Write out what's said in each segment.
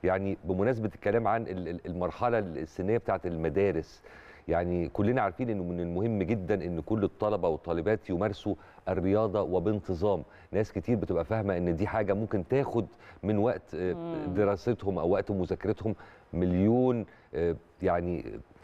يعني بمناسبه الكلام عن ال- ال- المرحله السنيه بتاعه المدارس يعني كلنا عارفين انه من المهم جدا ان كل الطلبه والطالبات يمارسوا الرياضه وبانتظام ناس كتير بتبقى فاهمه ان دي حاجه ممكن تاخد من وقت آه، مم. دراستهم او وقت مذاكرتهم مليون آه، يعني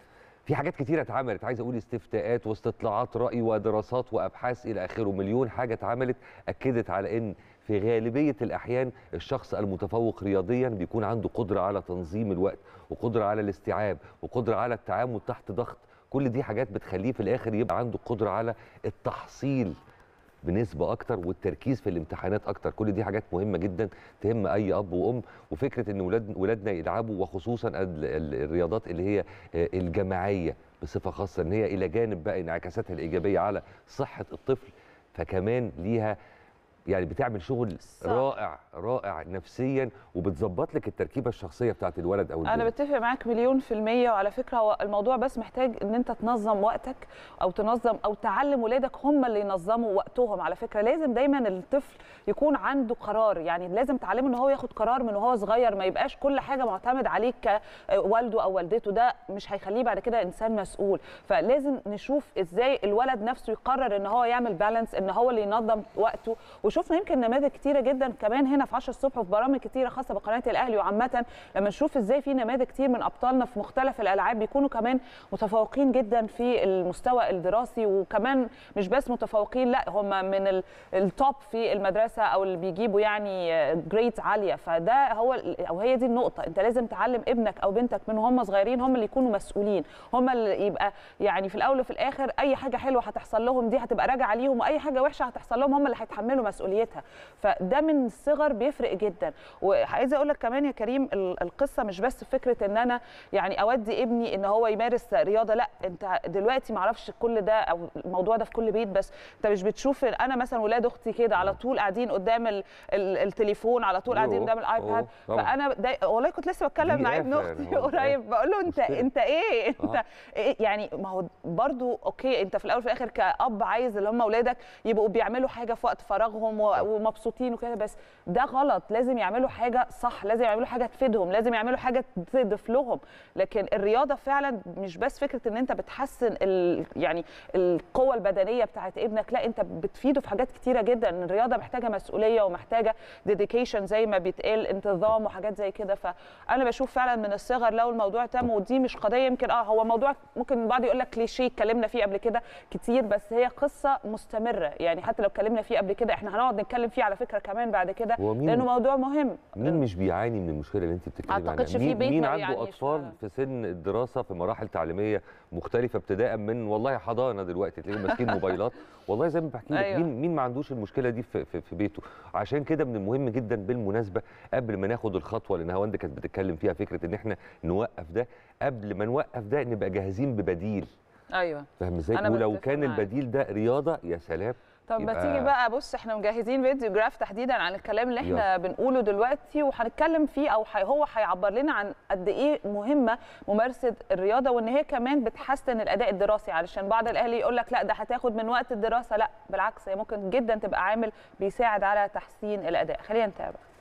في حاجات كتيرة اتعملت عايز اقول استفتاءات واستطلاعات راي ودراسات وابحاث الى اخره مليون حاجه اتعملت اكدت على ان في غالبيه الاحيان الشخص المتفوق رياضيا بيكون عنده قدره على تنظيم الوقت وقدره على الاستيعاب وقدره على التعامل تحت ضغط كل دي حاجات بتخليه في الاخر يبقى عنده قدره على التحصيل بنسبه اكتر والتركيز في الامتحانات اكتر كل دي حاجات مهمه جدا تهم اي اب وام وفكره ان ولاد ولادنا يلعبوا وخصوصا ال- ال- الرياضات اللي هي آه، الجماعيه بصفه خاصه ان هي الى جانب بقى انعكاساتها الايجابيه على صحه الطفل فكمان ليها يعني بتعمل شغل صح. رائع رائع نفسيا وبتظبط لك التركيبه الشخصيه بتاعت الولد او انا البنت بتفق معاك مليون في المية وعلى فكرة هو الموضوع بس محتاج ان انت تنظم وقتك او تنظم او تعلم ولادك هم اللي ينظموا وقتهم على فكرة لازم دايما الطفل يكون عنده قرار يعني لازم تعلمه ان هو ياخد قرار من وهو صغير ما يبقاش كل حاجة معتمد عليك كوالده او والدته ده مش هيخليه بعد كده انسان مسؤول فلازم نشوف ازاي الولد نفسه يقرر ان هو يعمل بالانس ان هو اللي ينظم وقته وشفنا يمكن نماذج كتيرة جدا كمان هنا في 10 الصبح وفي برامج كتيرة خاصة بقناة الاهلي وعامة لما نشوف ازاي في نماذج كتير من ابطالنا في مختلف الالعاب بيكونوا كمان متفوقين جدا في المستوى الدراسي وكمان مش بس متفوقين لا هم من ال- التوب في المدرسه او اللي بيجيبوا يعني جريدز عاليه فده هو ال- او هي دي النقطه انت لازم تعلم ابنك او بنتك من هم صغيرين هم اللي يكونوا مسؤولين هم اللي يبقى يعني في الاول وفي الاخر اي حاجه حلوه هتحصل لهم دي هتبقى راجعه عليهم واي حاجه وحشه هتحصل لهم هم اللي هيتحملوا مسؤوليتها فده من الصغر بيفرق جدا وعايزه اقول لك كمان يا كريم ال- القصه مش بس فكره ان انا يعني اودي ابني ان هو يمارس رياضه لا انت دلوقتي معرفش كل ده او الموضوع ده في كل بيت بس انت مش بتشوف انا مثلا ولاد اختي كده على طول قاعدين قدام ال ال التليفون على طول قاعدين أوه، قدام الايباد أوه، طبعاً. فانا دا والله كنت لسه بتكلم دي مع ابن آفة اختي يعني، هو دي قريب بقول له انت مشكلة. انت ايه انت آه. إيه يعني ما هو برضو اوكي انت في الاول وفي الاخر كاب عايز اللي هم اولادك يبقوا بيعملوا حاجه في وقت فراغهم و- ومبسوطين وكده بس ده غلط لازم يعملوا حاجه صح لازم يعملوا حاجه تفيدهم لازم يعملوا حاجه تضيف لهم لكن الرياضه فعلا مش بس فكره ان انت بتحسن ال يعني القوه البدنيه بتاعت ابنك لا انت بتفيده في حاجات كتيره جدا الرياضه محتاجه مسؤوليه ومحتاجه ديديكيشن زي ما بيتقال انتظام وحاجات زي كده فانا بشوف فعلا من الصغر لو الموضوع تم ودي مش قضيه يمكن اه هو موضوع ممكن البعض يقول لك كليشيه اتكلمنا فيه قبل كده كتير بس هي قصه مستمره يعني حتى لو اتكلمنا فيه قبل كده احنا هنقعد نتكلم فيه على فكره كمان بعد كده هو مين- لانه موضوع مهم مين مش بيعاني من المشكله اللي انت بتتكلمي عنها أعتقدش في مين, بيت مين ما عنده بيعانيش اطفال فعلاً. في سن الدراسه في مراحل تعليميه مختلفه ابتداء من والله حضانه دلوقتي تلاقيهم ماسكين موبايلات والله زي ما بحكي لك أيوة. مين مين ما عندوش المشكله دي في, في, في بيته عشان كده من المهم جدا بالمناسبه قبل ما ناخد الخطوه اللي نهاوند كانت بتتكلم فيها فكره ان احنا نوقف ده قبل ما نوقف ده نبقى جاهزين ببديل ايوه فاهم ازاي أنا ولو بتفق كان معاك. البديل ده رياضه يا سلام طب ما يبقى- تيجي بقى بص احنا مجهزين فيديو جراف تحديدا عن الكلام اللي احنا بنقوله دلوقتي وهنتكلم فيه او حي هو هيعبر لنا عن قد ايه مهمه ممارسه الرياضه وان هي كمان بتحسن الاداء الدراسي علشان بعض الاهالي يقول لك لا ده هتاخد من وقت الدراسه لا بالعكس هي ممكن جدا تبقى عامل بيساعد على تحسين الاداء خلينا نتابع